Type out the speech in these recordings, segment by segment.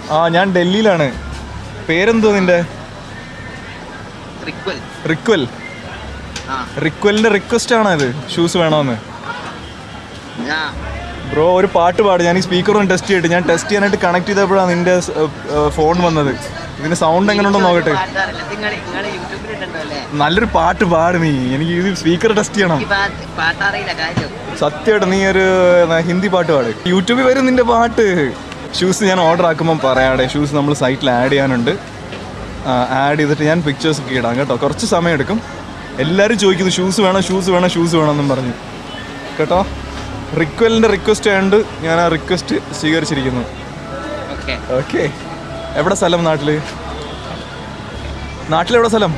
ആ ഞാൻ ഡൽഹിയിലാണ് പേരെന്തോ നിന്റെ റിക്വൽ റിക്വൽ ആ റിക്വലിന്റെ റിക്വസ്റ്റ് ആണോ ഇത് ഷൂസ് വേണോന്ന് ഞാൻ ബ്രോ ഒരു പാട്ട് പാട് ഞാൻ ഈ സ്പീക്കർ ഒന്ന് ടെസ്റ്റ് ചെയ്തിട്ട് ഞാൻ ടെസ്റ്റ് ചെയ്യാനായിട്ട് കണക്ട് ചെയ്തപ്പോഴാണ് നിന്റെ ഫോൺ വന്നത് ഇതിന് സൗണ്ട് എങ്ങനെ ഉണ്ടോ നോക്കട്ടെ പാട്ടാറില്ല നിങ്ങൾ നിങ്ങൾ യൂട്യൂബിൽ ഇട്ടുണ്ടോ അല്ലേ നല്ലൊരു പാട്ട് പാട് നീ എനിക്ക് ഇത് സ്പീക്കർ ടെസ്റ്റ് ചെയ്യണം ഈ പാട്ട് പാട്ടറിയില്ല കാര്യം സത്യമായിട്ട് നീ ഒരു ന- ഹിന്ദി പാട്ട് പാട് യൂട്യൂബിൽ വരും നിന്റെ പാട്ട് ഷൂസ് ഞാൻ ഓർഡർ ആക്കുമ്പോൾ പറയാടെ ഷൂസ് നമ്മൾ സൈറ്റിൽ ആഡ് ചെയ്യാനുണ്ട് ആഡ് ചെയ്തിട്ട് ഞാൻ പിക്ചേഴ്സ് ഒക്കെ ഇടാം കേട്ടോ കുറച്ച് സമയം എടുക്കും എല്ലാവരും ചോദിക്കുന്നു ഷൂസ് വേണം ഷൂസ് വേണം ഷൂസ് വേണം എന്നും പറഞ്ഞു കേട്ടോ റിക്വലിൻ്റെ റിക്വസ്റ്റ് ആയതുകൊണ്ട് ഞാൻ ആ റിക്വസ്റ്റ് സ്വീകരിച്ചിരിക്കുന്നു ഓക്കെ ഓക്കെ എവിടെ സ്ഥലം നാട്ടിൽ നാട്ടിലെവിടെ സ്ഥലം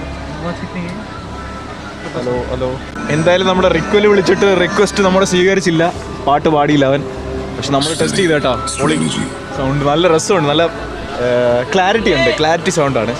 ഹലോ ഹലോ എന്തായാലും നമ്മുടെ റിക്വൽ വിളിച്ചിട്ട് റിക്വസ്റ്റ് നമ്മുടെ സ്വീകരിച്ചില്ല പാട്ട് പാടിയില്ല അവൻ പക്ഷെ നമ്മൾ ടെസ്റ്റ് ചെയ്ത് കേട്ടോ സൗണ്ട് നല്ല രസമുണ്ട് നല്ല ക്ലാരിറ്റി ഉണ്ട് ക്ലാരിറ്റി സൗണ്ടാണ്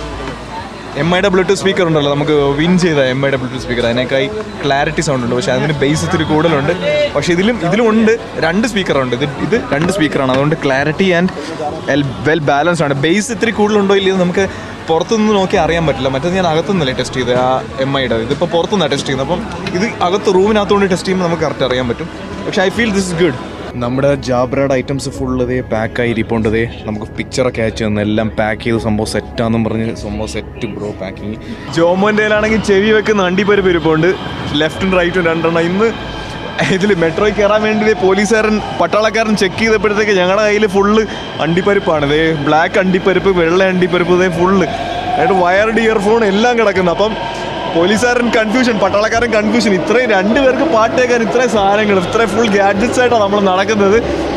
എം ഐയുടെ ബ്ലൂടൂത്ത് സ്പീക്കർ ഉണ്ടല്ലോ നമുക്ക് വിൻ ചെയ്ത എം ഐയുടെ ബ്ലൂടൂത്ത് സ്പീക്കർ അതിനേക്കായി ക്ലാരിറ്റി സൗണ്ട് ഉണ്ട് പക്ഷേ അതിന് ബേസ് ഇത്തിരി കൂടുതലുണ്ട് പക്ഷേ ഇതിലും ഇതിലും ഉണ്ട് രണ്ട് സ്പീക്കറുണ്ട് ഇത് ഇത് രണ്ട് സ്പീക്കറാണ് അതുകൊണ്ട് ക്ലാരിറ്റി ആൻഡ് വെൽ ബാലൻസ്ഡ് ആണ് ബേസ് ഇത്തിരി കൂടുതലുണ്ടോ ഇല്ലയോ എന്ന് നമുക്ക് പുറത്തുനിന്ന് നോക്കി അറിയാൻ പറ്റില്ല മറ്റേത് ഞാൻ അകത്തുനിന്നല്ലേ ടെസ്റ്റ് ചെയ്തത് ആ എം ഐയുടെ ഇതിപ്പോൾ പുറത്തുനിന്നാണ് ടെസ്റ്റ് ചെയ്യുന്നത് അപ്പം ഇത് അകത്ത് റൂമിനകത്തുകൊണ്ട് ടെസ്റ്റ് ചെയ്യുമ്പോൾ നമുക്ക് കറക്റ്റ് അറിയാൻ പറ്റും പക്ഷേ I feel this is good നമ്മുടെ ജാബ്രയുടെ ഐറ്റംസ് ഫുള്ളതേ പാക്കായി ഇരിപ്പുണ്ടതേ നമുക്ക് പിക്ചറൊക്കെ അയച്ചു തന്നെ എല്ലാം പാക്ക് ചെയ്ത് സംഭവം സെറ്റാന്നും പറഞ്ഞ് സംഭവം സെറ്റ് ബ്രോ പാക്കിങ് ജോമോൻ്റെ ആണെങ്കിൽ ചെവി വെക്കുന്ന അണ്ടിപ്പരിപ്പ് ഇരിപ്പുണ്ട് ലെഫ്റ്റും റൈറ്റും രണ്ടെണ്ണം ഇന്ന് ഇതിൽ മെട്രോയിൽ കയറാൻ വേണ്ടി പോലീസുകാരൻ പട്ടാളക്കാരൻ ചെക്ക് ചെയ്തപ്പോഴത്തേക്ക് ഞങ്ങളുടെ കയ്യിൽ ഫുള്ള് അണ്ടിപ്പരിപ്പാണ് ഇതേ ബ്ലാക്ക് അണ്ടിപ്പരിപ്പ് വെള്ള അണ്ടിപ്പരിപ്പ് ഇതേ ഫുള്ള് അതായത് വയർഡ് ഇയർഫോൺ എല്ലാം കിടക്കുന്നു അപ്പം പോലീസുകാരൻ കൺഫ്യൂഷൻ പട്ടാളക്കാരൻ കൺഫ്യൂഷൻ ഇത്രയും രണ്ടുപേർക്ക് പാട്ട് കേൾക്കാൻ ഇത്രയും സാധനങ്ങൾ ഇത്രയും ഫുൾ ഗാഡ്ജറ്റ്സ് ആയിട്ടാണ് നമ്മൾ നടക്കുന്നത്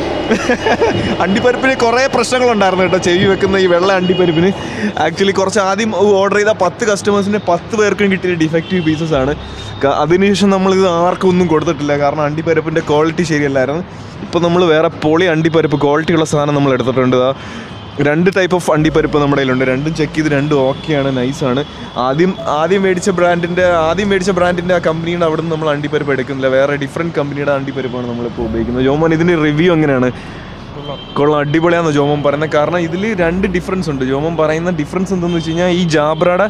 അണ്ടിപ്പരിപ്പിന് കുറേ പ്രശ്നങ്ങളുണ്ടായിരുന്നു കേട്ടോ ചെവി വെക്കുന്ന ഈ വെള്ള അണ്ടിപ്പരിപ്പിന് ആക്ച്വലി കുറച്ച് ആദ്യം ഓർഡർ ചെയ്ത പത്ത് കസ്റ്റമേഴ്സിന് പത്ത് പേർക്കും കിട്ടിയ ഡിഫക്റ്റീവ് പീസസ് ആണ് ക- അതിനുശേഷം നമ്മളിത് ആർക്കും ഒന്നും കൊടുത്തിട്ടില്ല കാരണം അണ്ടിപ്പരിപ്പിൻ്റെ ക്വാളിറ്റി ശരിയല്ലായിരുന്നു ഇപ്പോൾ നമ്മൾ വേറെ പൊളി അണ്ടിപ്പരിപ്പ് ക്വാളിറ്റിയുള്ള സാധനം നമ്മൾ എടുത്തിട്ടുണ്ട് ആ രണ്ട് ടൈപ്പ് ഓഫ് അണ്ടിപ്പരിപ്പ് നമ്മുടെ കയ്യിലുണ്ട് രണ്ടും ചെക്ക് ചെയ്ത് രണ്ടും ഓക്കെയാണ് നൈസാണ് ആദ്യം ആദ്യം മേടിച്ച ബ്രാൻഡിൻ്റെ ആദ്യം മേടിച്ച ബ്രാൻഡിൻ്റെ ആ കമ്പനിയുടെ അവിടെ നിന്ന് നമ്മൾ അണ്ടിപ്പരിപ്പ് എടുക്കുന്നില്ല വേറെ ഡിഫറെൻറ്റ് കമ്പനിയുടെ അണ്ടിപ്പരിപ്പാണ് നമ്മളിപ്പോൾ ഉപയോഗിക്കുന്നത് ജോമോൻ ഇതിന് റിവ്യൂ എങ്ങനെയാണ് കൊള്ളാം അടിപൊളിയാന്ന് ജോമോൻ പറയുന്നത് കാരണം ഇതിൽ രണ്ട് ഡിഫറൻസ് ഉണ്ട് ജോമോൻ പറയുന്ന ഡിഫറൻസ് എന്തെന്ന് വെച്ച് കഴിഞ്ഞാൽ ഈ ജാബ്രയുടെ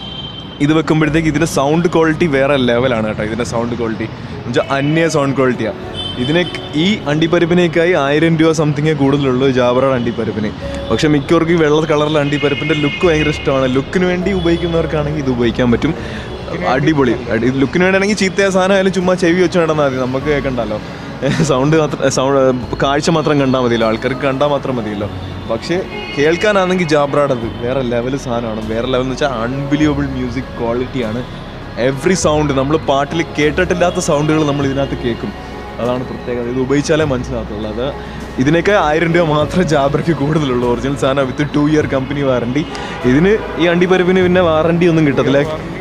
ഇത് വെക്കുമ്പോഴത്തേക്ക് ഇതിൻ്റെ സൗണ്ട് ക്വാളിറ്റി വേറെ ലെവലാണ് കേട്ടോ ഇതിൻ്റെ സൗണ്ട് ക്വാളിറ്റി എന്നുവെച്ചാൽ അന്യ സൗണ്ട് ക്വാളിറ്റിയാണ് ഇതിനെ ഈ അണ്ടിപ്പരിപ്പിനേക്കായി ആയിരം രൂപ സംതിങ്ങേ കൂടുതലുള്ളൂ ജാബറയുടെ അണ്ടിപ്പരിപ്പിന് പക്ഷേ മിക്കവർക്കും ഈ വെള്ള കളറിലെ അണ്ടിപ്പരിപ്പിൻ്റെ ലുക്ക് ഭയങ്കര ഇഷ്ടമാണ് ലുക്കിന് വേണ്ടി ഉപയോഗിക്കുന്നവർക്കാണെങ്കിൽ ഇത് ഉപയോഗിക്കാൻ പറ്റും അടിപൊളി അടി ലുക്കിന് വേണ്ടിയാണെങ്കിൽ ചീത്തയ സാധനം ആയാലും ചുമ്മാ ചെവി വെച്ച് നടന്നാൽ മതി നമുക്ക് കേൾക്കണ്ടല്ലോ സൗണ്ട് മാത്രം സൗണ്ട് കാഴ്ച മാത്രം കണ്ടാൽ മതിയല്ലോ ആൾക്കാർക്ക് കണ്ടാൽ മാത്രം മതിയല്ലോ പക്ഷേ കേൾക്കാനാണെങ്കിൽ ജാബ്രാടത് വേറെ ലെവൽ സാധനമാണ് വേറെ ലെവൽ എന്ന് വെച്ചാൽ അൺബിലീവബിൾ മ്യൂസിക് ക്വാളിറ്റിയാണ് എവറി സൗണ്ട് നമ്മൾ പാട്ടിൽ കേട്ടിട്ടില്ലാത്ത സൗണ്ടുകൾ നമ്മൾ ഇതിനകത്ത് കേൾക്കും അതാണ് പ്രത്യേകത ഇത് ഉപയോഗിച്ചാലേ മനസ്സിലാകത്തുള്ളൂ അത് ഇതിനൊക്കെ ആയിരം രൂപ മാത്രമേ ജാബ്രയ്ക്ക് കൂടുതലുള്ളൂ ഒറിജിനൽ സാധനം with two year company warranty ഇതിന് ഈ അണ്ടിപ്പരിപ്പിന് പിന്നെ വാറണ്ടി ഒന്നും കിട്ടത്തില്ല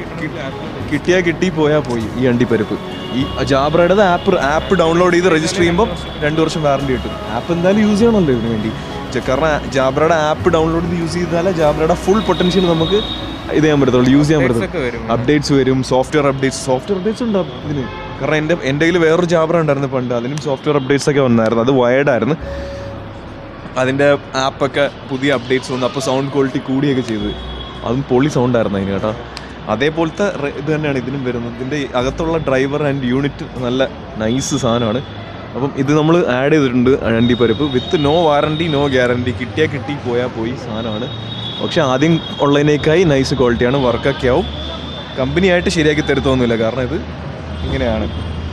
കിട്ടിയാൽ കിട്ടി പോയാൽ പോയി ഈ അണ്ടിപ്പരിപ്പ് ഈ ജാബ്രയുടെ ആപ്പ് ആപ്പ് ഡൗൺലോഡ് ചെയ്ത് രജിസ്റ്റർ ചെയ്യുമ്പോൾ രണ്ട് വർഷം വാറണ്ടി കിട്ടും ആപ്പ് എന്തായാലും യൂസ് ചെയ്യണമല്ലോ ഇതിന് വേണ്ടി ചെ- കാരണം ജാബ്രയുടെ ആപ്പ് ഡൗൺലോഡ് ചെയ്ത് യൂസ് ചെയ്താലേ ജാബ്രയുടെ ഫുൾ പൊട്ടൻഷ്യൽ നമുക്ക് ഇത് ചെയ്യാൻ പറ്റത്തുള്ളൂ യൂസ് ചെയ്യാൻ പറ്റത്തുള്ളൂ അപ്ഡേറ്റ്സ് വരും സോഫ്റ്റ്വെയർ അപ്ഡേറ്റ്സ് സോഫ്റ്റ്വെയർ അപ്ഡേറ്റ്സ് ഉണ്ട് ഇതിന് കാരണം എൻ്റെ എൻ്റെ കയ്യിൽ വേറൊരു ജാബ്ര ഉണ്ടായിരുന്നു പണ്ട് അതിനും സോഫ്റ്റ്വെയർ അപ്ഡേറ്റ്സ് ഒക്കെ വന്നായിരുന്നു അത് വയേർഡ് ആയിരുന്നു അതിൻ്റെ ആപ്പൊക്കെ പുതിയ അപ്ഡേറ്റ്സ് വന്നു അപ്പോൾ സൗണ്ട് ക്വാളിറ്റി കൂടുകയൊക്കെ ചെയ്തത് അതും പൊളി സൗണ്ട് ആയിരുന്നു അതിന് കേട്ടോ അതേപോലത്തെ റെ- ഇത് തന്നെയാണ് ഇതിനും വരുന്നത് ഇതിൻ്റെ അകത്തുള്ള ഡ്രൈവർ ആൻഡ് യൂണിറ്റ് നല്ല നൈസ് സാധനമാണ് അപ്പം ഇത് നമ്മൾ ആഡ് ചെയ്തിട്ടുണ്ട് അണ്ടിപ്പരിപ്പ് with no warranty no guarantee കിട്ടിയാൽ കിട്ടി പോയാൽ പോയി സാധനമാണ് പക്ഷെ ആദ്യം ഉള്ളതിനേക്കായി നൈസ് ക്വാളിറ്റിയാണ് വർക്കൊക്കെ ആവും കമ്പനിയായിട്ട് ശരിയാക്കി തരുത്തൊന്നുമില്ല കാരണം ഇത് ഇങ്ങനെയാണ്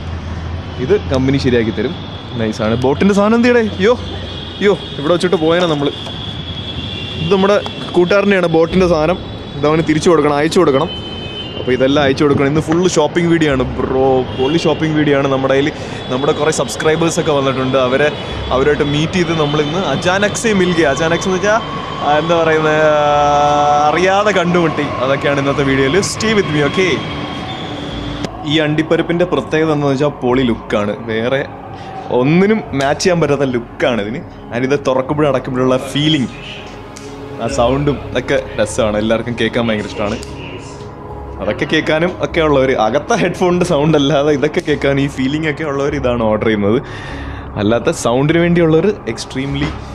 ഇത് കമ്പനി ശരിയാക്കി തരും നൈസാണ് ബോട്ടിൻ്റെ സാധനം എന്തിയടേ യോ യോ ഇവിടെ വെച്ചിട്ട് പോയേനെ നമ്മൾ ഇത് നമ്മുടെ കൂട്ടുകാരനെയാണ് ബോട്ടിൻ്റെ സാധനം ഇതവന് തിരിച്ചു കൊടുക്കണം അയച്ചു കൊടുക്കണം അപ്പോൾ ഇതെല്ലാം അയച്ചു കൊടുക്കണം ഇന്ന് ഫുള്ള് ഷോപ്പിംഗ് വീഡിയോ ആണ് ബ്രോ പൊള്ളി ഷോപ്പിംഗ് വീഡിയോ ആണ് നമ്മുടെ കയ്യിൽ നമ്മുടെ കുറേ സബ്സ്ക്രൈബേഴ്സ് ഒക്കെ വന്നിട്ടുണ്ട് അവരെ അവരായിട്ട് മീറ്റ് ചെയ്ത് നമ്മളിന്ന് അചാനക്സേ മിൽകെ അചാനക്സ് എന്ന് വെച്ചാൽ എന്താ പറയുന്നത് അറിയാതെ കണ്ടുമുട്ടി അതൊക്കെയാണ് ഇന്നത്തെ വീഡിയോയിൽ സ്റ്റേ വിത്ത് മീ ഓക്കെ ഈ അണ്ടിപ്പരിപ്പിൻ്റെ പ്രത്യേകത എന്താണെന്ന് വെച്ചാൽ പൊളി ലുക്കാണ് വേറെ ഒന്നിനും മാച്ച് ചെയ്യാൻ പറ്റാത്ത ലുക്കാണ് ഇതിന് അതിനിത് തുറക്കുമ്പോഴും അടക്കുമ്പോഴുള്ള ഫീലിംഗ് ആ സൗണ്ടും ഒക്കെ രസമാണ് എല്ലാവർക്കും കേൾക്കാൻ ഭയങ്കര ഇഷ്ടമാണ് അതൊക്കെ കേൾക്കാനും ഒക്കെ ഉള്ളവർ അകത്ത ഹെഡ്ഫോണിൻ്റെ സൗണ്ട് അല്ലാതെ ഇതൊക്കെ കേൾക്കാൻ ഈ ഫീലിംഗ് ഒക്കെ ഉള്ളവർ ഇതാണ് ഓർഡർ ചെയ്യുന്നത് അല്ലാത്ത സൗണ്ടിന് വേണ്ടിയുള്ളവർ എക്സ്ട്രീംലി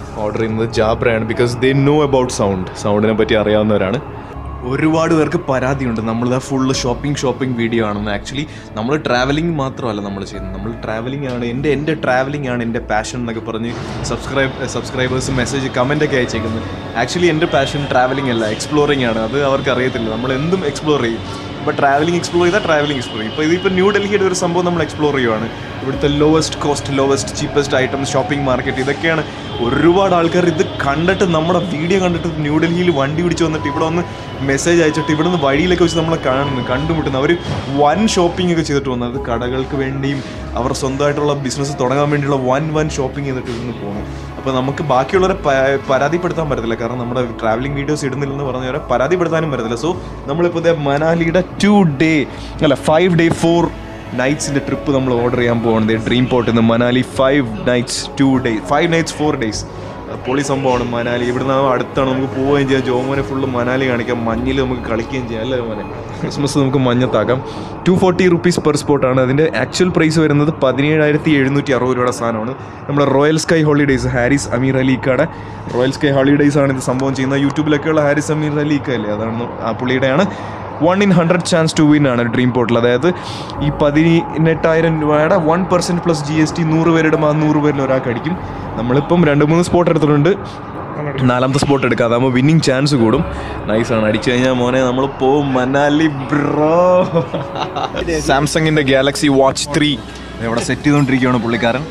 ഓർഡർ ചെയ്യുന്നത് ജാബ്രയാണ് because they know about sound സൗണ്ടിനെ പറ്റി അറിയാവുന്നവരാണ് ഒരുപാട് പേർക്ക് പരാതിയുണ്ട് നമ്മൾ ഫുള്ള് ഷോപ്പിംഗ് ഷോപ്പിംഗ് വീഡിയോ ആണെന്ന് ആക്ച്വലി നമ്മൾ ട്രാവലിംഗ് മാത്രമല്ല നമ്മൾ ചെയ്യുന്നത് നമ്മൾ ട്രാവലിംഗ് ആണ് എൻ്റെ എൻ്റെ ട്രാവലിംഗ് ആണ് എൻ്റെ പാഷൻ എന്നൊക്കെ പറഞ്ഞ് സബ്സ്ക്രൈബ് സബ്സ്ക്രൈബേഴ്സ് മെസ്സേജ് കമൻ്റ് ഒക്കെ അയച്ചേക്കുന്നത് ആക്ച്വലി എൻ്റെ പാഷൻ ട്രാവലിംഗ് അല്ല എക്സ്പ്ലോറിംഗ് ആണ് അത് അവർക്ക് അറിയത്തില്ല നമ്മൾ എന്തും എക്സ്പ്ലോർ ചെയ്യും ഇപ്പോൾ ട്രാവലിംഗ് എക്സ്പ്ലോർ ചെയ്താൽ ട്രാവലിംഗ് എക്സ്പ്ലോർ ചെയ്യും ഇപ്പോൾ ഇതിപ്പോൾ ന്യൂ ഡൽഹിയുടെ ഒരു സംഭവം നമ്മൾ എക്സ്പ്ലോർ ചെയ്യുവാണ് ഇവിടുത്തെ lowest cost lowest cheapest items shopping market ഇതൊക്കെയാണ് ഒരുപാട് ആൾക്കാർ ഇത് കണ്ടിട്ട് നമ്മുടെ വീഡിയോ കണ്ടിട്ട് ന്യൂഡൽഹിയിൽ വണ്ടി പിടിച്ച് വന്നിട്ട് ഇവിടെ വന്ന് മെസ്സേജ് അയച്ചിട്ട് ഇവിടെ നിന്ന് വഴിയിലൊക്കെ വെച്ച് നമ്മളെ കാണുന്നു കണ്ടുമുട്ടുന്നു അവർ വൻ ഷോപ്പിംഗ് ഒക്കെ ചെയ്തിട്ട് വന്നത് കടകൾക്ക് വേണ്ടിയും അവർ സ്വന്തമായിട്ടുള്ള ബിസിനസ് തുടങ്ങാൻ വേണ്ടിയുള്ള വൻ വൻ ഷോപ്പിംഗ് ചെയ്തിട്ട് ഇന്ന് പോകുന്നു അപ്പോൾ നമുക്ക് ബാക്കിയുള്ളവരെ പ- പരാതിപ്പെടുത്താൻ പറ്റത്തില്ല കാരണം നമ്മുടെ ട്രാവലിംഗ് വീഡിയോസ് ഇടുന്നില്ലെന്ന് പറഞ്ഞവരെ പരാതിപ്പെടുത്താനും പറ്റത്തില്ല സോ നമ്മളിപ്പോൾ ദേ മനാലിയുടെ ടു ഡേ അല്ല ഫൈവ് ഡേ ഫോർ നൈറ്റ്സിൻ്റെ ട്രിപ്പ് നമ്മൾ ഓർഡർ ചെയ്യാൻ പോകുന്നത് ഡ്രീം പോർട്ടിൽ നിന്ന് Manali five nights two day five nights four days പൊളി സംഭവമാണ് മനാലി ഇവിടുന്ന് അടുത്താണ് നമുക്ക് പോവുകയും ചെയ്യാം ജോമോനെ ഫുള്ള് മനാലി കാണിക്കാം മഞ്ഞിൽ നമുക്ക് കളിക്കുകയും ചെയ്യാം അല്ലേ മോനെ ക്രിസ്മസ് നമുക്ക് മഞ്ഞത്താക്കാം ടു ഫോർട്ടി റുപ്പീസ് പെർ സ്പോട്ടാണ് അതിൻ്റെ ആക്ച്വൽ പ്രൈസ് വരുന്നത് പതിനേഴായിരത്തി എഴുന്നൂറ്റി അറുപത് രൂപയുടെ സാധനമാണ് നമ്മുടെ Royal Sky Holidays Haris Ameer അലിക്കാടെ റോയൽ സ്കൈ ഹോളിഡേയ്സ് ആണ് ഇത് സംഭവം ചെയ്യുന്നത് യൂട്യൂബിലൊക്കെയുള്ള ഹാരിസ് അമീർ അലിക്ക അല്ലേ അതാണ് ആ പുള്ളിയുടെയാണ് one in hundred chance to win ആണ് ഡ്രീം പോർട്ടൽ അതായത് ഈ പതിനെട്ടായിരം രൂപയുടെ one percent plus G S T നൂറ് പേരുടെ ആ നൂറ് പേരിൽ ഒരാൾക്ക് അടിക്കും നമ്മളിപ്പം രണ്ട് മൂന്ന് സ്പോട്ട് എടുത്തിട്ടുണ്ട് നാലാമത്തെ സ്പോട്ട് എടുക്കാം അതാകുമ്പോൾ വിന്നിങ് ചാൻസ് കൂടും നൈസാണ് അടിച്ചു കഴിഞ്ഞാൽ മോനെ നമ്മൾ പോവും മനാലി ബ്രോ സാംസങ്ങിൻ്റെ ഗാലക്സി വാച്ച് ത്രീ ഇവിടെ സെറ്റ് ചെയ്തുകൊണ്ടിരിക്കുകയാണ് പുള്ളിക്കാരൻ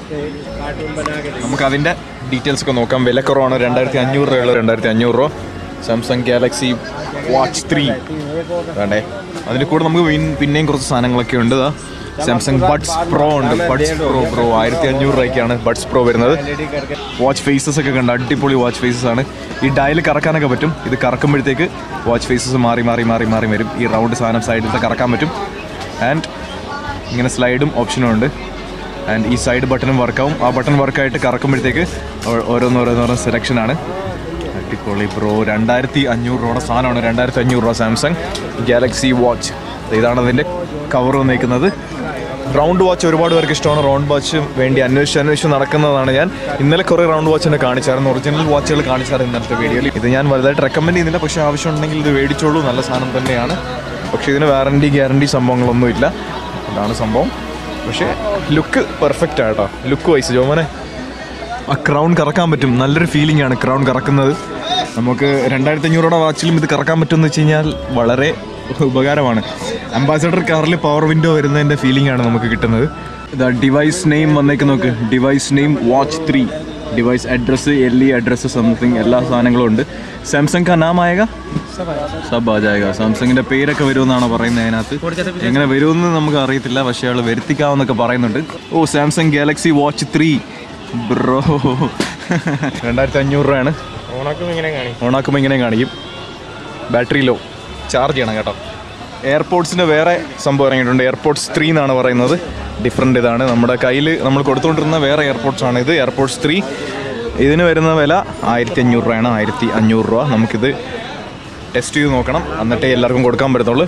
നമുക്ക് അതിൻ്റെ ഡീറ്റെയിൽസ് ഒക്കെ നോക്കാം വില കുറവാണ് രണ്ടായിരത്തി അഞ്ഞൂറ് രൂപയുള്ള രണ്ടായിരത്തി അഞ്ഞൂറ് രൂപ സാംസങ് ഗാലക്സി വാച്ച് ത്രീ വേണ്ടേ അതിൻ്റെ കൂടെ നമുക്ക് പിൻ- പിന്നെയും കുറച്ച് സാധനങ്ങളൊക്കെ ഉണ്ട് ദാ സാംസങ് ബഡ്സ് പ്രോ ഉണ്ട് ബഡ്സ് പ്രോ പ്രോ ആയിരത്തി അഞ്ഞൂറ് രൂപയ്ക്കാണ് ബഡ്സ് പ്രോ വരുന്നത് വാച്ച് ഫേസസ് ഒക്കെ കണ്ട് അടിപൊളി വാച്ച് ഫേസസ് ആണ് ഈ ഡയൽ കറക്കാനൊക്കെ പറ്റും ഇത് കറക്കുമ്പോഴത്തേക്ക് വാച്ച് ഫേസസ് മാറി മാറി മാറി മാറി വരും ഈ റൗണ്ട് സാധനം സൈഡിലത്തെ കറക്കാൻ പറ്റും ആൻഡ് ഇങ്ങനെ സ്ലൈഡും ഓപ്ഷനും ഉണ്ട് ആൻഡ് ഈ സൈഡ് ബട്ടണും വർക്കാവും ആ ബട്ടൺ വർക്കായിട്ട് കറക്കുമ്പോഴത്തേക്ക് ഓ- ഓരോന്നോരോന്നോരോ സെലക്ഷനാണ് അടിപൊളി ബ്രോ രണ്ടായിരത്തി അഞ്ഞൂറ് രൂപയുടെ സാധനമാണ് രണ്ടായിരത്തി അഞ്ഞൂറ് രൂപ സാംസങ് ഗാലക്സി വാച്ച് ഇതാണ് അതിൻ്റെ കവർ വന്നേക്കുന്നത് റൗണ്ട് വാച്ച് ഒരുപാട് പേർക്ക് ഇഷ്ടമാണ് റൗണ്ട് വാച്ച് വേണ്ടി അന്വേഷിച്ച് അന്വേഷിച്ച് നടക്കുന്നതാണ് ഞാൻ ഇന്നലെ കുറേ റൗണ്ട് വാച്ചിനെ കാണിച്ചായിരുന്നു ഒറിജിനൽ വാച്ചുകൾ കാണിച്ചായിരുന്നു ഇന്നലത്തെ വീഡിയോയിൽ ഇത് ഞാൻ വലുതായിട്ട് റെക്കമെൻഡ് ചെയ്യുന്നില്ല പക്ഷേ ആവശ്യമുണ്ടെങ്കിൽ ഇത് മേടിച്ചോളൂ നല്ല സാധനം തന്നെയാണ് പക്ഷേ ഇതിന് വാറണ്ടി ഗ്യാരണ്ടി സംഭവങ്ങളൊന്നുമില്ല അതാണ് സംഭവം പക്ഷേ look perfect auto look wise ജോമനെ ആ ക്രൗൺ കറക്കാൻ പറ്റും നല്ലൊരു ഫീലിംഗ് ആണ് ക്രൗൺ കറക്കുന്നത് നമുക്ക് രണ്ടായിരത്തി അഞ്ഞൂറുടെ വാച്ചിലും ഇത് കറക്കാൻ പറ്റുമെന്ന് വെച്ച് കഴിഞ്ഞാൽ വളരെ ഉപകാരമാണ് അംബാസഡർ കാറിൽ പവർ വിൻഡോ വരുന്നതിൻ്റെ ഫീലിംഗ് ആണ് നമുക്ക് കിട്ടുന്നത് ഇതാ ഡിവൈസ് നെയിം വന്നേക്ക് നോക്ക് device name watch three device address L E address something എല്ലാ സാധനങ്ങളും ഉണ്ട് സാംസങ് കാ നാം ആയേഗ സബ് ആ ജായക സാംസങ്ങിന്റെ പേരൊക്കെ വരുമെന്നാണ് പറയുന്നത് അതിനകത്ത് എങ്ങനെ വരുമെന്ന് നമുക്ക് അറിയത്തില്ല പക്ഷേ അയാൾ വരുത്തിക്കാമെന്നൊക്കെ പറയുന്നുണ്ട് ഓ Samsung Galaxy watch three bro രണ്ടായിരത്തി അഞ്ഞൂറ് രൂപയാണ് ഓണാക്കും ഇങ്ങനെ കാണി ഓണാക്കുമ്പോൾ ഇങ്ങനെ കാണിക്കും ബാറ്ററി ലോ ചാർജ് ചെയ്യണം കേട്ടോ എയർപോർട്സിൻ്റെ വേറെ സംഭവം ഇറങ്ങിയിട്ടുണ്ട് എയർപോർട്സ് ത്രീ എന്നാണ് പറയുന്നത് ഡിഫറെൻ്റ് ഇതാണ് നമ്മുടെ കയ്യിൽ നമ്മൾ കൊടുത്തുകൊണ്ടിരുന്ന വേറെ എയർപോർട്സ് ആണ് ഇത് എയർപോർട്സ് ത്രീ ഇതിന് വരുന്ന വില ആയിരത്തി അഞ്ഞൂറ് രൂപയാണ് ആയിരത്തി അഞ്ഞൂറ് രൂപ നമുക്കിത് ടെസ്റ്റ് ചെയ്ത് നോക്കണം എന്നിട്ടേ എല്ലാവർക്കും കൊടുക്കാൻ പറ്റത്തുള്ളൂ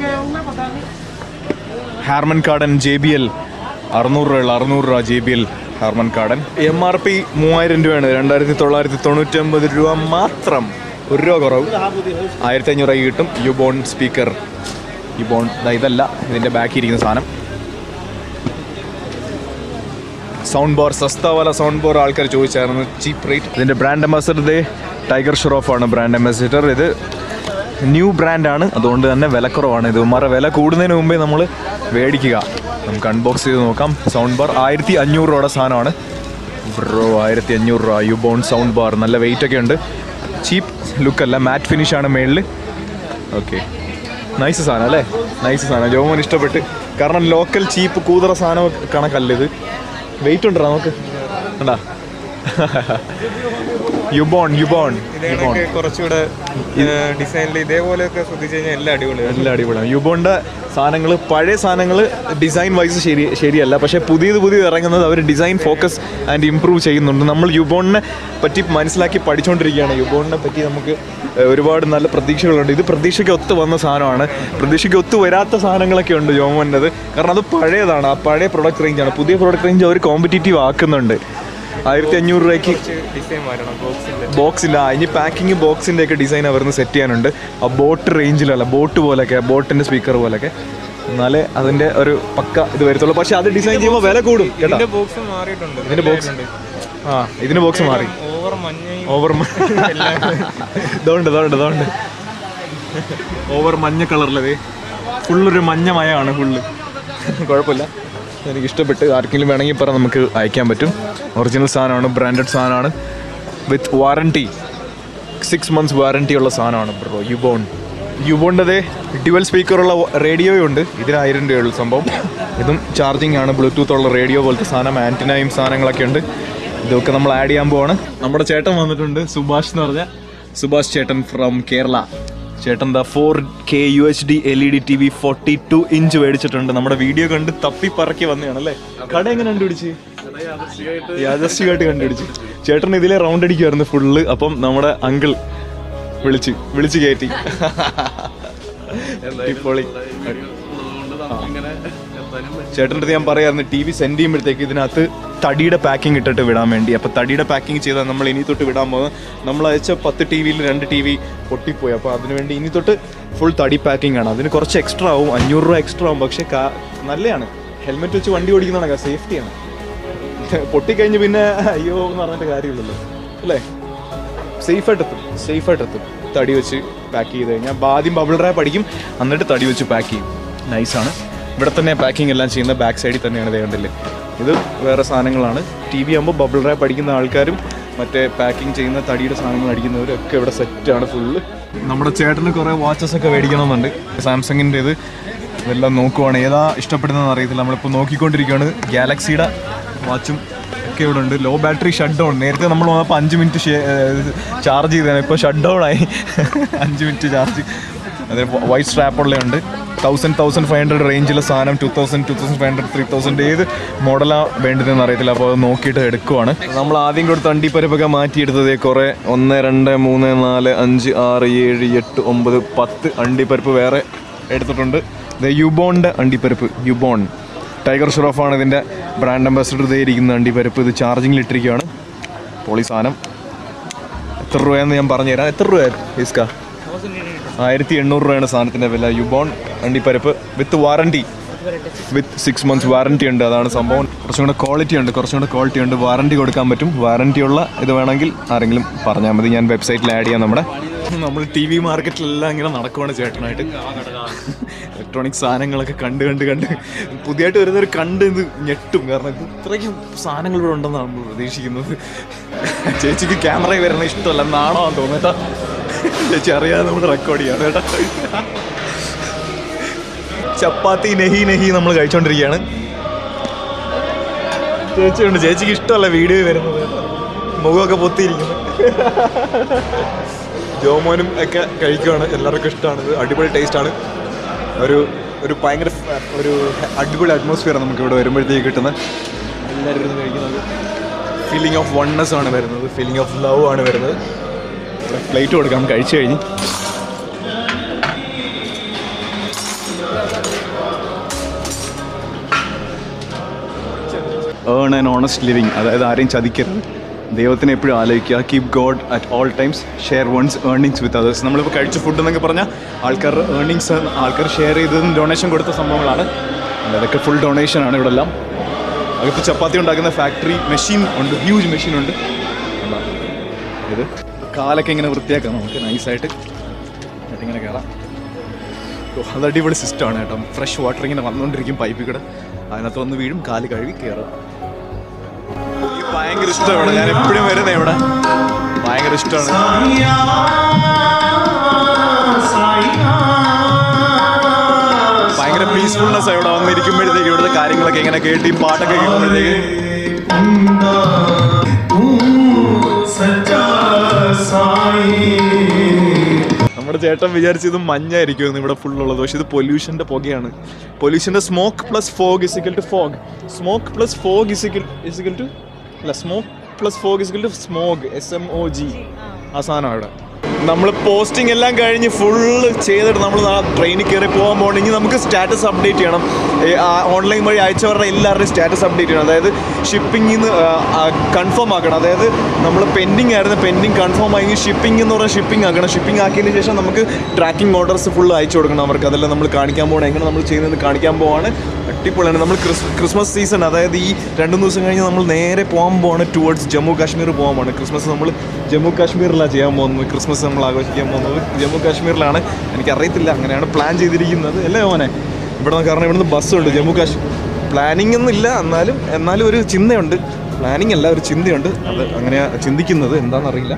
Harman Kardon J B L അറുന്നൂറ് രൂപയുള്ള അറുന്നൂറ് രൂപ J B L Harman Kardon M R P മൂവായിരം രൂപയാണ് രണ്ടായിരത്തി തൊള്ളായിരത്തി തൊണ്ണൂറ്റൊമ്പത് രൂപ മാത്രം ഒരു രൂപ കുറവ് ആയിരത്തി അഞ്ഞൂറ് രൂപ കിട്ടും യുബോൺ സ്പീക്കർ യുബോൺ ദാ ഇതല്ല ഇതിൻ്റെ ബാക്കി ഇരിക്കുന്ന സാധനം സൗണ്ട് ബോർ സസ്ത വാല സൗണ്ട് ബോർ ആൾക്കാർ ചോദിച്ചായിരുന്നു ചീപ്പ് റേറ്റ് ഇതിൻ്റെ ബ്രാൻഡ് അംബാസഡർ ദേ ടൈഗർ ഷെറോഫ് ആണ് ബ്രാൻഡ് അംബാസിഡർ ഇത് ന്യൂ ബ്രാൻഡാണ് അതുകൊണ്ട് തന്നെ വിലക്കുറവാണ് ഇത് ഉമ്മാരുടെ വില കൂടുന്നതിന് മുമ്പേ നമ്മൾ മേടിക്കുക നമുക്ക് അൺബോക്സ് ചെയ്ത് നോക്കാം സൗണ്ട് ബാർ ആയിരത്തി അഞ്ഞൂറ് രൂപയുടെ സാധനമാണ് ബ്രോ ആയിരത്തി അഞ്ഞൂറ് രൂപ യുബോൺ സൗണ്ട് ബാർ നല്ല വെയിറ്റ് ഒക്കെ ഉണ്ട് ചീപ്പ് ലുക്കല്ല മാറ്റ് ഫിനിഷ് ആണ് മേളിൽ ഓക്കെ നൈസ് സാധനം അല്ലേ നൈസ് സാധനം ജോമോൻ ഇഷ്ടപ്പെട്ട് കാരണം ലോക്കൽ ചീപ്പ് കൂതറ സാധനം കണക്കല്ല ഇത് വെയിറ്റ് ഉണ്ടോ നമുക്ക് ഉണ്ടാ യുബോൺ യുബോൺ യുബോൺ ഇതൊക്കെ കുറച്ചുകൂടെ ഡിസൈനിൽ ഇതേപോലെയൊക്കെ ശ്രദ്ധിച്ചു കഴിഞ്ഞാൽ എല്ലാം അടിപൊളിയാണ് എല്ലാം അടിപൊളിയാണ് യുബോണിൻ്റെ സാധനങ്ങൾ പഴയ സാധനങ്ങൾ ഡിസൈൻ വൈസ് ശരി ശരിയല്ല പക്ഷേ പുതിയത് പുതിയത് ഇറങ്ങുന്നത് അവർ ഡിസൈൻ ഫോക്കസ് ആൻഡ് ഇമ്പ്രൂവ് ചെയ്യുന്നുണ്ട് നമ്മൾ യുബോണിനെ പറ്റി മനസ്സിലാക്കി പഠിച്ചുകൊണ്ടിരിക്കുകയാണ് യുബോണിനെ പറ്റി നമുക്ക് ഏഹ്, ഒരുപാട് നല്ല പ്രതീക്ഷകളുണ്ട് ഇത് പ്രതീക്ഷയ്ക്ക് ഒത്ത് വന്ന സാധനമാണ് പ്രതീക്ഷയ്ക്ക് ഒത്ത് വരാത്ത സാധനങ്ങളൊക്കെ ഉണ്ട് ജോമോൻ്റെത് കാരണം അത് പഴയതാണ് ആ പഴയ പ്രൊഡക്റ്റ് റേഞ്ചാണ് പുതിയ പ്രൊഡക്റ്റ് റേഞ്ച് അവർ കോമ്പറ്റീറ്റീവ് ആക്കുന്നുണ്ട് ആയിരത്തി അഞ്ഞൂറ് രൂപയ്ക്ക് കുറച്ച് ഡിസൈൻ മാറണം ബോക്സിന്റെ ബോക്സിൻ്റെ ആ ഇനി പാക്കിങ് ബോക്സിൻ്റെ ഒക്കെ ഡിസൈൻ അവർന്ന് സെറ്റ് ചെയ്യാനുണ്ട് ആ ബോട്ട് റേഞ്ചിലല്ല ബോട്ട് പോലൊക്കെ ബോട്ടിൻ്റെ സ്പീക്കർ പോലൊക്കെ എന്നാലേ അതിൻ്റെ ഒരു പക്ക ഇത് വരത്തുള്ളൂ പക്ഷെ അത് ഡിസൈൻ ചെയ്യുമ്പോൾ വില കൂടും കേട്ടോ ഇതിന്റെ ബോക്സ് മാറിയിട്ടുണ്ട് ഇതിന്റെ ബോക്സ് ആ ഇതിന് ബോക്സ് മാറി ഓവർ മഞ്ഞയും ഓവർ ഇതുണ്ട് ഇതുണ്ട് ഇതുണ്ട് ഓവർ മഞ്ഞ കളറിലത് ഫുള്ളൊരു മഞ്ഞ മയമാണ് ഫുള്ള് കുഴപ്പമില്ല എനിക്ക് ഇഷ്ടപ്പെട്ട് ആർക്കെങ്കിലും വേണമെങ്കിൽ പറ നമുക്ക് അയക്കാൻ പറ്റും ഒറിജിനൽ സാധനമാണ് ബ്രാൻഡഡ് സാധനമാണ് with warranty six months warranty ഉള്ള സാധനമാണ് ബ്രോ യുബോൺ യുബോണിൻ്റെ ഡ്യുവൽ സ്പീക്കറുള്ള റേഡിയോയും ഉണ്ട് ഇതിന് ആയിരം രൂപയുള്ള സംഭവം ഇതും ചാർജിങ് ആണ് ബ്ലൂടൂത്ത് ഉള്ള റേഡിയോ പോലത്തെ സാധനം ആൻറ്റിനയും സാധനങ്ങളൊക്കെ ഉണ്ട് ഇതൊക്കെ നമ്മൾ ആഡ് ചെയ്യാൻ പോവാണ് നമ്മുടെ ചേട്ടൻ വന്നിട്ടുണ്ട് സുഭാഷ് എന്ന് പറഞ്ഞ സുഭാഷ് ചേട്ടൻ ഫ്രം കേരള ചേട്ടൻ the four K U H D L E D T V forty two inch മേടിച്ചിട്ടുണ്ട് നമ്മുടെ വീഡിയോ കണ്ട് തപ്പി പറക്കി വന്നതാണ് അല്ലേ കട എങ്ങനെ കണ്ടുപിടിച്ച് യാദർശികമായിട്ട് കണ്ടുപിടിച്ച് ചേട്ടൻ ഇതിലെ റൗണ്ട് അടിക്കുമായിരുന്നു ഫുള്ള് അപ്പം നമ്മുടെ അങ്കിൾ വിളിച്ച് വിളിച്ച് കയറ്റി അടിപൊളി. ചേട്ടൻ്റെ അടുത്ത് ഞാൻ പറയായിരുന്നു ടി വി സെൻഡ് ചെയ്യുമ്പോഴത്തേക്ക് ഇതിനകത്ത് തടിയുടെ പാക്കിംഗ് ഇട്ടിട്ട് വിടാൻ വേണ്ടി അപ്പോൾ തടിയുടെ പാക്കിംഗ് ചെയ്താൽ നമ്മൾ ഇനി തൊട്ട് വിടാൻ പോകുന്നത് നമ്മൾ അയച്ച പത്ത് ടി വിയിൽ രണ്ട് ടി വി പൊട്ടിപ്പോയി അപ്പോൾ അതിനുവേണ്ടി ഇനി തൊട്ട് ഫുൾ തടി പാക്കിംഗ് ആണ് അതിന് കുറച്ച് എക്സ്ട്രാ ആവും അഞ്ഞൂറ് രൂപ എക്സ്ട്രാ ആവും പക്ഷേ കാ- നല്ലതാണ് ഹെൽമെറ്റ് വെച്ച് വണ്ടി ഓടിക്കുന്നതാണ് സേഫ്റ്റിയാണ് പൊട്ടിക്കഴിഞ്ഞ് പിന്നെ അയ്യോ എന്ന് പറഞ്ഞിട്ട് കാര്യമില്ലല്ലോ അല്ലേ സേഫായിട്ട് എത്തും സേഫായിട്ട് എത്തും തടി വെച്ച് പാക്ക് ചെയ്ത് കഴിഞ്ഞാൽ ആദ്യം ബബിൾ റാപ്പ് അടിക്കും എന്നിട്ട് തടി വെച്ച് പാക്ക് ചെയ്യും നൈസാണ് ഇവിടെ തന്നെ പാക്കിംഗ് എല്ലാം ചെയ്യുന്ന ബാക്ക് സൈഡിൽ തന്നെയാണ് ഇത് കണ്ടില്ലേ ഇത് വേറെ സാധനങ്ങളാണ് ടി വി ആകുമ്പോൾ ബബിൾ റാപ്പ് അടിക്കുന്ന ആൾക്കാരും മറ്റേ പാക്കിംഗ് ചെയ്യുന്ന തടിയുടെ സാധനങ്ങൾ അടിക്കുന്നവരും ഒക്കെ ഇവിടെ സെറ്റാണ് ഫുള്ള് നമ്മുടെ ചേട്ടന് കുറേ വാച്ചസ് ഒക്കെ മേടിക്കണമെന്നുണ്ട് സാംസങ്ങിൻ്റെ ഇത് ഇതെല്ലാം നോക്കുവാണ് ഏതാ ഇഷ്ടപ്പെടുന്നതെന്ന് അറിയത്തില്ല നമ്മളിപ്പോൾ നോക്കിക്കൊണ്ടിരിക്കുകയാണ് ഗാലക്സിയുടെ വാച്ചും ഒക്കെ ഇവിടെ ഉണ്ട് ലോ ബാറ്ററി ഷട്ട് ഡൗൺ നേരത്തെ നമ്മൾ വന്നപ്പോൾ അഞ്ച് മിനിറ്റ് ചാർജ് ചെയ്തതാണ് ഇപ്പോൾ ഷട്ട് ഡൗൺ ആയി അഞ്ച് മിനിറ്റ് ചാർജ് അതെ വൈറ്റ് സ്ട്രാപ്പുള്ള ഉണ്ട് തൗസൻഡ് തൗസൻഡ് ഫൈവ് ഹൺഡ്രഡ് റേഞ്ചിലെ സാധനം two thousand two thousand five hundred three thousand ഏത് മോഡലാണ് വേണ്ടതെന്ന് അറിയത്തില്ല അപ്പോൾ അത് നോക്കിയിട്ട് എടുക്കുവാണ് നമ്മൾ ആദ്യം കൊടുത്ത അണ്ടിപ്പരിപ്പൊക്കെ മാറ്റിയെടുത്തത് കുറേ ഒന്ന് രണ്ട് മൂന്ന് നാല് അഞ്ച് ആറ് ഏഴ് എട്ട് ഒമ്പത് പത്ത് അണ്ടിപ്പരിപ്പ് വേറെ എടുത്തിട്ടുണ്ട് ഇത് യുബോണിൻ്റെ അണ്ടിപ്പരിപ്പ് യുബോൺ ടൈഗർ ഷുറഫാണ് ഇതിൻ്റെ ബ്രാൻഡ് അംബാസിഡർ ഇതേ ഇരിക്കുന്ന അണ്ടിപ്പരിപ്പ് ഇത് ചാർജിങ്ങിൽ ഇട്ടിരിക്കുകയാണ് പൊളി സാധനം എത്ര രൂപയെന്ന് ഞാൻ പറഞ്ഞുതരാം എത്ര രൂപ ഇസ്ക ആയിരത്തി എണ്ണൂറ് രൂപയാണ് സാധനത്തിൻ്റെ വില യുബോൺ അണ്ടിപ്പരിപ്പ് with warranty with six months warranty ഉണ്ട് അതാണ് സംഭവം കുറച്ചും കൂടെ ക്വാളിറ്റി ഉണ്ട് കുറച്ചും കൂടെ ക്വാളിറ്റി ഉണ്ട് വാറണ്ടി കൊടുക്കാൻ പറ്റും വാറണ്ടി ഉള്ള ഇത് വേണമെങ്കിൽ ആരെങ്കിലും പറഞ്ഞാൽ മതി ഞാൻ വെബ്സൈറ്റിൽ ആഡ് ചെയ്യാം നമ്മുടെ നമ്മൾ ടി വി മാർക്കറ്റിലെല്ലാം ഇങ്ങനെ നടക്കുവാണ് ചേട്ടനായിട്ട് ഇലക്ട്രോണിക് സാധനങ്ങളൊക്കെ കണ്ട് കണ്ട് കണ്ട് പുതിയതായിട്ട് വരുന്നവർ കണ്ട് ഇത് ഞെട്ടും കാരണം ഇത് ഇത്രയ്ക്കും സാധനങ്ങൾ ഇവിടെ ഉണ്ടെന്നാണ് നമ്മൾ പ്രതീക്ഷിക്കുന്നത് ചേച്ചിക്ക് ക്യാമറയിൽ വരുന്ന ഇഷ്ടമല്ല നാണോ തോന്നേട്ടാ ചേച്ചി അറിയാതെ നമ്മൾ റെക്കോർഡ് ചെയ്യാം കേട്ടോ ചപ്പാത്തി നെഹി നെഹി നമ്മൾ കഴിച്ചോണ്ടിരിക്കുകയാണ് ചേച്ചിയുണ്ട് ചേച്ചിക്ക് ഇഷ്ടമല്ല വീഡിയോ വരുന്നത് മുഖമൊക്കെ പൊത്തിയിരിക്കുന്നു ജോമോനും ഒക്കെ കഴിക്കുവാണ് എല്ലാവർക്കും ഇഷ്ടമാണ് ഇത് അടിപൊളി ടേസ്റ്റാണ് ഒരു ഒരു ഭയങ്കര ഫ- ഒരു അടിപൊളി അറ്റ്മോസ്ഫിയർ നമുക്ക് ഇവിടെ വരുമ്പോഴത്തേക്ക് കിട്ടുന്നത് എല്ലാവരും ഇരുന്ന് കഴിക്കുന്നത് ഫീലിംഗ് ഓഫ് വൺനെസ് ആണ് വരുന്നത് ഫീലിംഗ് ഓഫ് ലവ് ആണ് വരുന്നത് പ്ലേറ്റ് കൊടുക്കാം കഴിച്ചു കഴിഞ്ഞ് ഏൺ ആൻഡ് ഓണസ്റ്റ് ലിവിങ് അതായത് ആരെയും ചതിക്കരുത് ദൈവത്തിനെ എപ്പോഴും ആലോചിക്കുക keep God at all times share one's earnings with others നമ്മളിപ്പോൾ കഴിച്ച ഫുഡ് എന്നൊക്കെ പറഞ്ഞാൽ ആൾക്കാരുടെ ഏർണിങ്സ് ആൾക്കാർ ഷെയർ ചെയ്തതും ഡൊണേഷൻ കൊടുത്ത സംഭവങ്ങളാണ് അതൊക്കെ ഫുൾ ഡൊണേഷൻ ആണ് ഇവിടെ എല്ലാം അകത്ത് ചപ്പാത്തി ഉണ്ടാക്കുന്ന ഫാക്ടറി മെഷീൻ ഉണ്ട് ഹ്യൂജ് മെഷീൻ ഉണ്ട് കണ്ടോ? ഇത് കാലൊക്കെ ഇങ്ങനെ വൃത്തിയാക്കാം നമുക്ക് നൈസായിട്ട് ഇങ്ങനെ കയറാം ഓ, അത് അടിപൊളി സിസ്റ്റമാണ് കേട്ടോ ഫ്രഷ് വാട്ടർ ഇങ്ങനെ വന്നുകൊണ്ടിരിക്കും പൈപ്പിൽ കൂടെ അതിനകത്ത് വന്ന് വീഴും കാല് കഴുകി കയറും എനിക്ക് ഭയങ്കര ഇഷ്ടമാണ് ഞാൻ എപ്പോഴും വരുന്നത് ഇവിടെ ഭയങ്കര ഇഷ്ടമാണ് ഭയങ്കര പീസ്ഫുൾനെസ് ഇവിടെ വന്നിരിക്കുമ്പോഴത്തേക്ക് ഇവിടുത്തെ കാര്യങ്ങളൊക്കെ ഇങ്ങനെ കേട്ട് ഈ പാട്ടൊക്കെ കേൾക്കുമ്പോഴത്തേക്ക് നമ്മുടെ ചേട്ടൻ വിചാരിച്ചത് മഞ്ഞായിരിക്കും ഇവിടെ ഫുൾ ഉള്ളത് പക്ഷെ ഇത് പൊല്യൂഷന്റെ പുകയാണ് പൊല്യൂഷന്റെ smoke plus fog is equal to fog smoke plus fog is equal is equal to അല്ല smoke plus fog is equal to smog S M O G ആ സാധനം ഇവിടെ നമ്മൾ പോസ്റ്റിംഗ് എല്ലാം കഴിഞ്ഞ് ഫുള്ള് ചെയ്തിട്ട് നമ്മൾ ട്രെയിനിൽ കയറി പോകാൻ പോകണമെങ്കിൽ നമുക്ക് സ്റ്റാറ്റസ് അപ്ഡേറ്റ് ചെയ്യണം ഓൺലൈൻ വഴി അയച്ചവരുടെ എല്ലാവരുടെയും സ്റ്റാറ്റസ് അപ്ഡേറ്റ് ചെയ്യണം അതായത് ഷിപ്പിംഗിൽ നിന്ന് കൺഫേം ആക്കണം അതായത് നമ്മൾ പെൻഡിങ് ആയിരുന്നു പെൻഡിങ് കൺഫേം ആയി ഷിപ്പിംഗ് എന്ന് പറഞ്ഞാൽ ഷിപ്പിംഗ് ആക്കണം ഷിപ്പിംഗ് ആക്കിയതിന് ശേഷം നമുക്ക് ട്രാക്കിംഗ് ഓർഡേഴ്സ് ഫുൾ അയച്ചു കൊടുക്കണം അവർക്ക് അതെല്ലാം നമ്മൾ കാണിക്കാൻ പോകണം എങ്ങനെ നമ്മൾ ചെയ്യുന്നത് കാണിക്കാൻ പോവാണ് അടിപൊളിയാണ് നമ്മൾ ക്രിസ് ക്രിസ്മസ് സീസൺ അതായത് ഈ രണ്ട് മൂന്ന് ദിവസം കഴിഞ്ഞ് നമ്മൾ നേരെ പോകാൻ പോവാണ് ടുവേർഡ്സ് ജമ്മു കാശ്മീർ പോകാൻ പോവാണ് ക്രിസ്മസ് നമ്മൾ ജമ്മു കാശ്മീരിലാണ് ചെയ്യാൻ പോകുന്നത് ക്രിസ്മസ് നമ്മൾ ആഘോഷിക്കാൻ പോകുന്നത് ജമ്മു കാശ്മീരിലാണ് എനിക്കറിയത്തില്ല അങ്ങനെയാണ് പ്ലാൻ ചെയ്തിരിക്കുന്നത് അല്ലേ മോനെ ഇവിടെ നിന്ന് കാരണം ഇവിടുന്ന് ബസ്സുണ്ട് ജമ്മു കാശ്മീർ പ്ലാനിങ് ഒന്നും ഇല്ല എന്നാലും എന്നാലും ഒരു ചിന്തയുണ്ട് പ്ലാനിങ് അല്ല ഒരു ചിന്തയുണ്ട് അത് അങ്ങനെ ചിന്തിക്കുന്നത് എന്താണെന്നറിയില്ല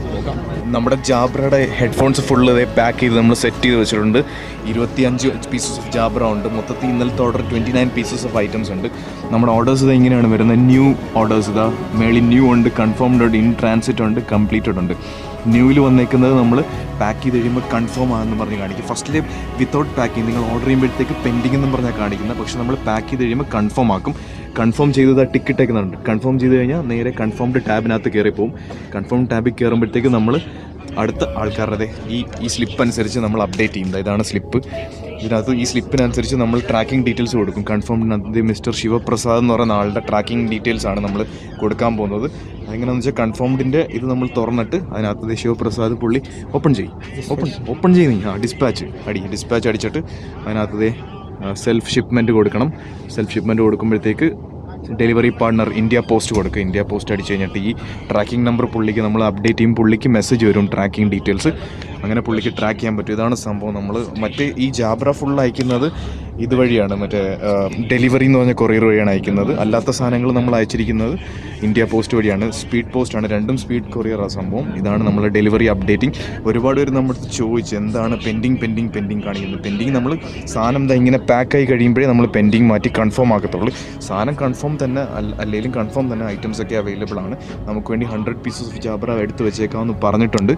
നമ്മുടെ ജാബ്രയുടെ ഹെഡ്ഫോൺസ് ഫുള്ള് പാക്ക് ചെയ്ത് നമ്മൾ സെറ്റ് ചെയ്ത് വെച്ചിട്ടുണ്ട് ഇരുപത്തിയഞ്ച് പീസസ് ഓഫ് ജാബ്ര ഉണ്ട് മൊത്തത്തിൽ ഇന്നലത്തെ order twenty nine pieces of items ഉണ്ട് നമ്മുടെ ഓർഡേഴ്സ് ഇത് ഇങ്ങനെയാണ് വരുന്നത് ന്യൂ ഓർഡേഴ്സ് ഇതാ മേളിൽ ന്യൂ ഉണ്ട് കൺഫേംഡ് ഉണ്ട് ഇൻ ട്രാൻസിറ്റ് ഉണ്ട് കംപ്ലീറ്റഡ് ഉണ്ട് ന്യൂവിൽ വന്നേക്കുന്നത് നമ്മൾ പാക്ക് ചെയ്ത് കഴിയുമ്പോൾ കൺഫേം ആണെന്ന് പറഞ്ഞ് കാണിക്കും ഫസ്റ്റിൽ വിത്തൗട്ട് പാക്കിങ് നിങ്ങൾ ഓർഡർ ചെയ്യുമ്പോഴത്തേക്ക് പെൻഡിങ് എന്ന് പറഞ്ഞാൽ കാണിക്കുന്നത് പക്ഷേ നമ്മൾ പാക്ക് ചെയ്ത് കഴിയുമ്പോൾ കൺഫേം ആക്കും കൺഫേം ചെയ്തത് ടിക്കറ്റ് അയക്കുന്നുണ്ട് കൺഫേം ചെയ്ത് കഴിഞ്ഞാൽ നേരെ കൺഫേംഡ് ടാബിനകത്ത് കയറി പോകും കൺഫേം ടാബിൽ കയറുമ്പോഴത്തേക്ക് നമ്മൾ അടുത്ത ആൾക്കാരുടെ ഈ ഈ സ്ലിപ്പ് അനുസരിച്ച് നമ്മൾ അപ്ഡേറ്റ് ചെയ്യുന്നത് ഇതാണ് സ്ലിപ്പ് ഇതിനകത്ത് ഈ സ്ലിപ്പിനനുസരിച്ച് നമ്മൾ ട്രാക്കിംഗ് ഡീറ്റെയിൽസ് കൊടുക്കും കൺഫേംഡിനകത്ത് മിസ്റ്റർ ശിവപ്രസാദ് എന്ന് പറയുന്ന ആളുടെ ട്രാക്കിംഗ് ഡീറ്റെയിൽസ് ആണ് നമ്മൾ കൊടുക്കാൻ പോകുന്നത് അതെങ്ങനെയാണെന്ന് വെച്ചാൽ കൺഫേംഡിൻ്റെ ഇത് നമ്മൾ തുറന്നിട്ട് അതിനകത്ത് ശിവപ്രസാദ് പുള്ളി ഓപ്പൺ ചെയ്യും ഓപ്പൺ ഓപ്പൺ ചെയ്യുന്ന ആ ഡിസ്പാച്ച് അടി ഡിസ്പാച്ച് അടിച്ചിട്ട് അതിനകത്ത് സെൽഫ് ഷിപ്മെൻറ്റ് കൊടുക്കണം സെൽഫ് ഷിപ്മെൻറ്റ് കൊടുക്കുമ്പോഴത്തേക്ക് ഡെലിവറി പാർട്ണർ ഇന്ത്യ പോസ്റ്റ് കൊടുക്കുക ഇന്ത്യ പോസ്റ്റ് അടിച്ച് കഴിഞ്ഞിട്ട് ഈ ട്രാക്കിംഗ് നമ്പർ പുള്ളിക്ക് നമ്മൾ അപ്ഡേറ്റ് ചെയ്യും പുള്ളിക്ക് മെസ്സേജ് വരും ട്രാക്കിംഗ് ഡീറ്റെയിൽസ് അങ്ങനെ പുള്ളിക്ക് ട്രാക്ക് ചെയ്യാൻ പറ്റും ഇതാണ് സംഭവം നമ്മൾ മറ്റേ ഈ ജാബ്ര ഫുൾ അയക്കുന്നത് ഇതുവഴിയാണ് മറ്റേ ഡെലിവറി എന്ന് പറഞ്ഞ കൊറിയർ വഴിയാണ് അയക്കുന്നത് അല്ലാത്ത സാധനങ്ങൾ നമ്മൾ അയച്ചിരിക്കുന്നത് ഇന്ത്യ പോസ്റ്റ് വഴിയാണ് സ്പീഡ് പോസ്റ്റാണ് രണ്ടും സ്പീഡ് കൊറിയറാണ് സംഭവം ഇതാണ് നമ്മൾ ഡെലിവറി അപ്ഡേറ്റിംഗ് ഒരുപാട് പേര് നമ്മുടെ അടുത്ത് ചോദിച്ചു എന്താണ് പെൻഡിങ് പെൻഡിങ് പെൻഡിങ് കാണിക്കുന്നത് പെൻഡിങ് നമ്മൾ സാധനം ദാ ഇങ്ങനെ പാക്കായി കഴിയുമ്പോഴേ നമ്മൾ പെൻഡിങ് മാറ്റി കൺഫേം ആക്കത്തുള്ളൂ സാധനം കൺഫേം തന്നെ അല്ല അല്ലെങ്കിലും കൺഫേം തന്നെ ഐറ്റംസ് ഒക്കെ അവൈലബിൾ ആണ് നമുക്ക് വേണ്ടി ഹൺഡ്രഡ് പീസസ് ഓഫ് ജാബ്ര എടുത്ത് വെച്ചേക്കാമെന്ന് പറഞ്ഞിട്ടുണ്ട്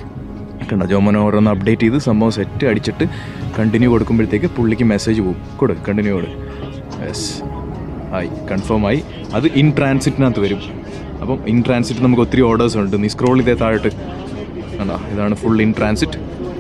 കണ്ട ജോമോനെ ഓരോന്ന് അപ്ഡേറ്റ് ചെയ്ത് സംഭവം സെറ്റ് അടിച്ചിട്ട് കണ്ടിന്യൂ കൊടുക്കുമ്പോഴത്തേക്ക് പുള്ളിക്ക് മെസ്സേജ് പോകും കൊടു കണ്ടിന്യൂ കൊടു യെസ് ആയി കൺഫേം ആയി അത് ഇൻ ട്രാൻസിറ്റിനകത്ത് വരും അപ്പം ഇൻ ട്രാൻസിറ്റ് നമുക്ക് ഒത്തിരി ഓർഡേഴ്സ് ഉണ്ട് നീ സ്ക്രോൾ ചെയ്തേ താഴോട്ട് കണ്ടാ ഇതാണ് ഫുൾ ഇൻ ട്രാൻസിറ്റ്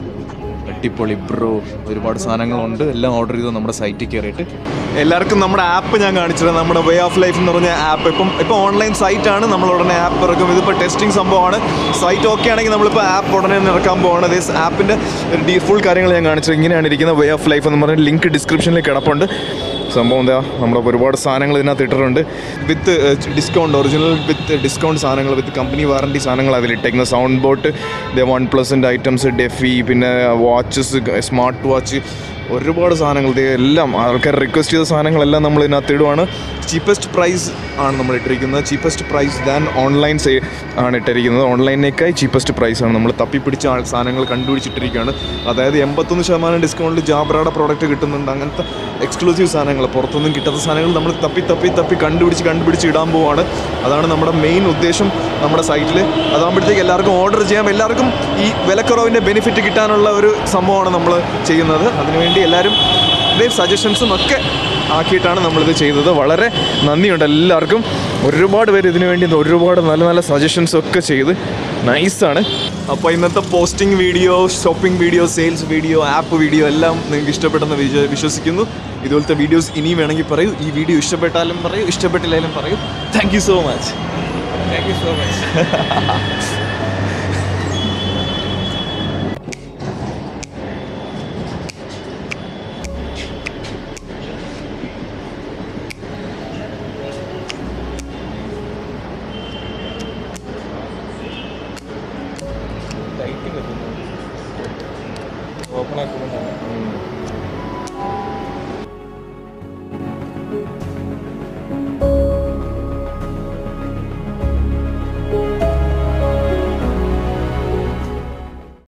അടിപൊളി ബ്രോ ഒരുപാട് സാധനങ്ങളുണ്ട് എല്ലാം ഓർഡർ ചെയ്ത് നമ്മുടെ സൈറ്റിൽ കയറിയിട്ട് എല്ലാവർക്കും നമ്മുടെ ആപ്പ് ഞാൻ കാണിച്ചിരുന്നത് നമ്മുടെ വേ ഓഫ് ലൈഫ് എന്ന് പറഞ്ഞ ആപ്പ് ഇപ്പം ഇപ്പോൾ ഓൺലൈൻ സൈറ്റാണ് നമ്മൾ ഉടനെ ആപ്പ് ഇറക്കും ഇതിപ്പോൾ ടെസ്റ്റിംഗ് സംഭവമാണ് സൈറ്റ് ഓക്കെ ആണെങ്കിൽ നമ്മളിപ്പോൾ ആപ്പ് ഉടനെ തന്നെ ഇറക്കാൻ പോവാണ് അതേ ആപ്പിൻ്റെ ഫുൾ കാര്യങ്ങൾ ഞാൻ കാണിച്ചത് ഇങ്ങനെയാണ് ഇരിക്കുന്നത് വേ ഓഫ് ലൈഫ് എന്ന് പറഞ്ഞ ലിങ്ക് ഡിസ്ക്രിപ്ഷനിൽ കിടപ്പുണ്ട് സംഭവം എന്താ നമ്മുടെ ഒരുപാട് സാധനങ്ങൾ ഇതിനകത്ത് ഇട്ടിട്ടുണ്ട് with discount original with discount സാധനങ്ങൾ വിത്ത് കമ്പനി വാറണ്ടി സാധനങ്ങൾ അതിലിട്ടേക്കുന്നത് സൗണ്ട് ബോട്ട് വൺ പ്ലസിൻ്റെ ഐറ്റംസ് ഡെഫി പിന്നെ വാച്ചസ് സ്മാർട്ട് വാച്ച് ഒരുപാട് സാധനങ്ങൾ ദേ എല്ലാം ആൾക്കാർ റിക്വസ്റ്റ് ചെയ്ത സാധനങ്ങളെല്ലാം നമ്മൾ ഇതിനകത്ത് ഇടുവാണ് ചീപ്പസ്റ്റ് പ്രൈസ് ആണ് നമ്മൾ ഇട്ടിരിക്കുന്നത് cheapest price than online say ആണ് ഇട്ടിരിക്കുന്നത് ഓൺലൈനേക്കായി ചീപ്പസ്റ്റ് പ്രൈസ് ആണ് നമ്മൾ തപ്പിപ്പിടിച്ച ആൾ സാധനങ്ങൾ കണ്ടുപിടിച്ചിട്ടിരിക്കുകയാണ് അതായത് എൺപത്തൊന്ന് ശതമാനം ഡിസ്കൗണ്ടിൽ ജാബ്രയുടെ പ്രോഡക്റ്റ് കിട്ടുന്നുണ്ട് അങ്ങനത്തെ എക്സ്ക്ലൂസീവ് സാധനങ്ങൾ പുറത്തൊന്നും കിട്ടാത്ത സാധനങ്ങൾ നമ്മൾ തപ്പി തപ്പി തപ്പി കണ്ടുപിടിച്ച് കണ്ടുപിടിച്ച് ഇടാൻ പോവാണ് അതാണ് നമ്മുടെ മെയിൻ ഉദ്ദേശം നമ്മുടെ സൈറ്റിൽ അതാകുമ്പോഴത്തേക്ക് എല്ലാവർക്കും ഓർഡർ ചെയ്യാം എല്ലാവർക്കും ഈ വിലക്കുറവിൻ്റെ ബെനിഫിറ്റ് കിട്ടാനുള്ള ഒരു സംഭവമാണ് നമ്മൾ ചെയ്യുന്നത് അതിനുവേണ്ടി എല്ലാവരും ഇതേ സജഷൻസും ഒക്കെ ആക്കിയിട്ടാണ് നമ്മളിത് ചെയ്തത് വളരെ നന്ദിയുണ്ട് എല്ലാവർക്കും ഒരുപാട് പേര് ഇതിനു വേണ്ടി ഒരുപാട് നല്ല നല്ല സജഷൻസ് ഒക്കെ ചെയ്ത് നൈസാണ് അപ്പോൾ ഇന്നത്തെ posting video shopping video sales video app video എല്ലാം നിങ്ങൾക്ക് ഇഷ്ടപ്പെട്ടെന്ന് വിശ്വ- വിശ്വസിക്കുന്നു ഇതുപോലത്തെ വീഡിയോസ് ഇനിയും വേണമെങ്കിൽ പറയൂ ഈ വീഡിയോ ഇഷ്ടപ്പെട്ടാലും പറയൂ ഇഷ്ടപ്പെട്ടില്ലാലും പറയൂ thank you so much thank you so much open ആക്കുമ്പോൾ